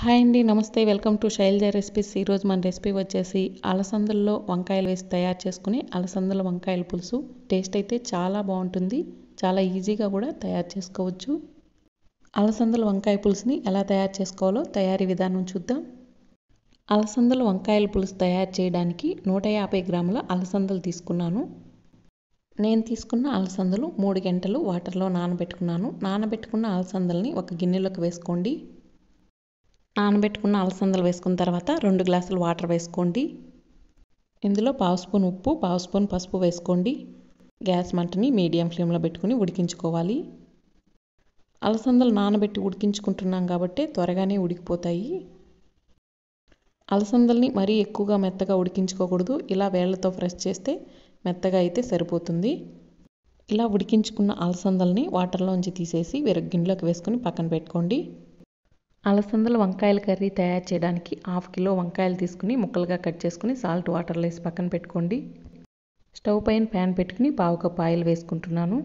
hi అండి నమస్తే welcome to Shailaja recipes ఈరోజు మన రెసిపీ వచ్చేసి అలసందల్లో వంకాయలు వేసి తయారు చేసుకుని అలసందల వంకాయల పులుసు టేస్ట్ అయితే చాలా బాగుంటుంది చాలా ఈజీగా కూడా తయారు చేసుకోవచ్చు అలసందల వంకాయ పులుసుని ఎలా తయారు చేసుకోవాలో తయారీ విధానం చూద్దాం అలసందల వంకాయల పులుసు తయారు చేయడానికి నూట యాభై గ్రాముల అలసందలు తీసుకున్నాను నేను తీసుకున్న అలసందలు మూడు గంటలు వాటర్లో నానబెట్టుకున్నాను నానబెట్టుకున్న అలసందల్ని ఒక గిన్నెలోకి వేసుకోండి నానబెట్టుకున్న అలసందలు వేసుకున్న తర్వాత రెండు గ్లాసులు వాటర్ వేసుకోండి ఇందులో పావు స్పూన్ ఉప్పు పావు స్పూన్ పసుపు వేసుకోండి గ్యాస్ మంటని మీడియం ఫ్లేమ్లో పెట్టుకుని ఉడికించుకోవాలి అలసందలు నానబెట్టి ఉడికించుకుంటున్నాం కాబట్టి త్వరగానే ఉడికిపోతాయి అలసందల్ని మరీ ఎక్కువగా మెత్తగా ఉడికించుకోకూడదు ఇలా వేళ్లతో ఫ్రెష్ చేస్తే మెత్తగా అయితే సరిపోతుంది ఇలా ఉడికించుకున్న అలసందల్ని వాటర్లోంచి తీసేసి వేరే గిన్నెలోకి వేసుకొని పక్కన పెట్టుకోండి అలసందల వంకాయల కర్రీ తయారు చేయడానికి హాఫ్ కిలో వంకాయలు తీసుకుని ముక్కలుగా కట్ చేసుకుని సాల్ట్ వాటర్లో వేసి పక్కన పెట్టుకోండి స్టవ్ పైన ప్యాన్ పెట్టుకుని పావు కప్ ఆయిల్ వేసుకుంటున్నాను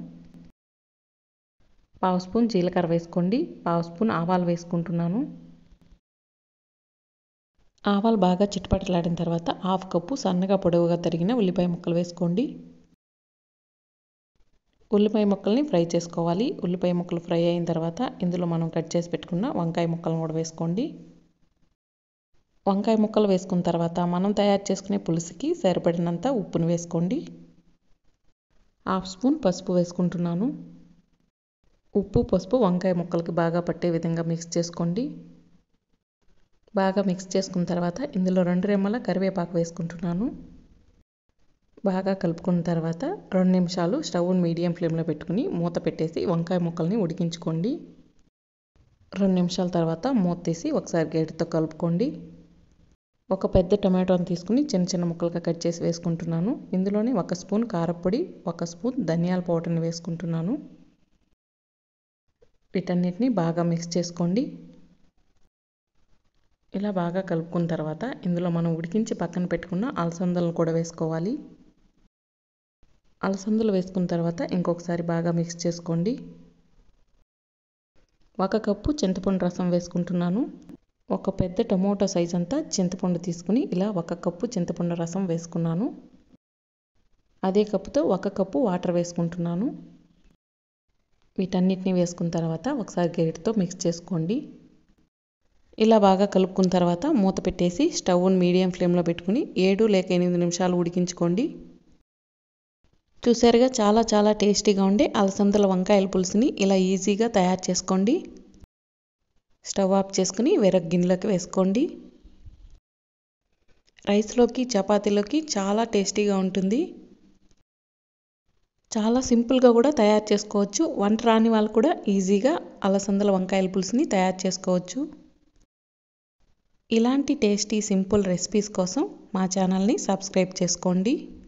పావు స్పూన్ జీలకర్ర వేసుకోండి పావు స్పూన్ ఆవాలు వేసుకుంటున్నాను ఆవాలు బాగా చిటపటలాడిన తర్వాత హాఫ్ కప్పు సన్నగా పొడవుగా తరిగిన ఉల్లిపాయ ముక్కలు వేసుకోండి ఉల్లిపాయ ముక్కల్ని ఫ్రై చేసుకోవాలి ఉల్లిపాయ ముక్కలు ఫ్రై అయిన తర్వాత ఇందులో మనం కట్ చేసి పెట్టుకున్న వంకాయ ముక్కలను కూడా వేసుకోండి వంకాయ ముక్కలు వేసుకున్న తర్వాత మనం తయారు చేసుకునే పులుసుకి సరిపడినంత ఉప్పును వేసుకోండి హాఫ్ స్పూన్ పసుపు వేసుకుంటున్నాను ఉప్పు పసుపు వంకాయ ముక్కలకి బాగా పట్టే విధంగా మిక్స్ చేసుకోండి బాగా మిక్స్ చేసుకున్న తర్వాత ఇందులో రెండు రెమ్మల కరివేపాకు వేసుకుంటున్నాను బాగా కలుపుకున్న తర్వాత రెండు నిమిషాలు స్టవ్ని మీడియం ఫ్లేమ్లో పెట్టుకుని మూత పెట్టేసి వంకాయ ముక్కల్ని ఉడికించుకోండి రెండు నిమిషాల తర్వాత మూత తీసి ఒకసారి గేటుతో కలుపుకోండి ఒక పెద్ద టమాటోని తీసుకుని చిన్న చిన్న ముక్కలుగా కట్ చేసి వేసుకుంటున్నాను ఇందులోనే ఒక స్పూన్ కారపొడి ఒక స్పూన్ ధనియాల పౌడర్ని వేసుకుంటున్నాను వీటన్నిటిని బాగా మిక్స్ చేసుకోండి ఇలా బాగా కలుపుకున్న తర్వాత ఇందులో మనం ఉడికించి పక్కన పెట్టుకున్న అలసందలను కూడా వేసుకోవాలి అలసందలు వేసుకున్న తర్వాత ఇంకొకసారి బాగా మిక్స్ చేసుకోండి ఒక కప్పు చింతపండు రసం వేసుకుంటున్నాను ఒక పెద్ద టమోటా సైజ్ అంతా చింతపండు తీసుకుని ఇలా ఒక కప్పు చింతపండు రసం వేసుకున్నాను అదే కప్పుతో ఒక కప్పు వాటర్ వేసుకుంటున్నాను వీటన్నిటిని వేసుకున్న తర్వాత ఒకసారి గరిటతో మిక్స్ చేసుకోండి ఇలా బాగా కలుపుకున్న తర్వాత మూత పెట్టేసి స్టవ్ని మీడియం ఫ్లేమ్లో పెట్టుకుని ఏడు లేక ఎనిమిది నిమిషాలు ఉడికించుకోండి చూసారుగా చాలా చాలా టేస్టీగా ఉండే అలసందల వంకాయల పులుసుని ఇలా ఈజీగా తయారు చేసుకోండి స్టవ్ ఆఫ్ చేసుకుని వేరొక గిన్నెలోకి వేసుకోండి రైస్లోకి చపాతీలోకి చాలా టేస్టీగా ఉంటుంది చాలా సింపుల్గా కూడా తయారు చేసుకోవచ్చు వంట రాని వాళ్ళు కూడా ఈజీగా అలసందల వంకాయల పులుసుని తయారు చేసుకోవచ్చు ఇలాంటి టేస్టీ సింపుల్ రెసిపీస్ కోసం మా ఛానల్ని సబ్స్క్రైబ్ చేసుకోండి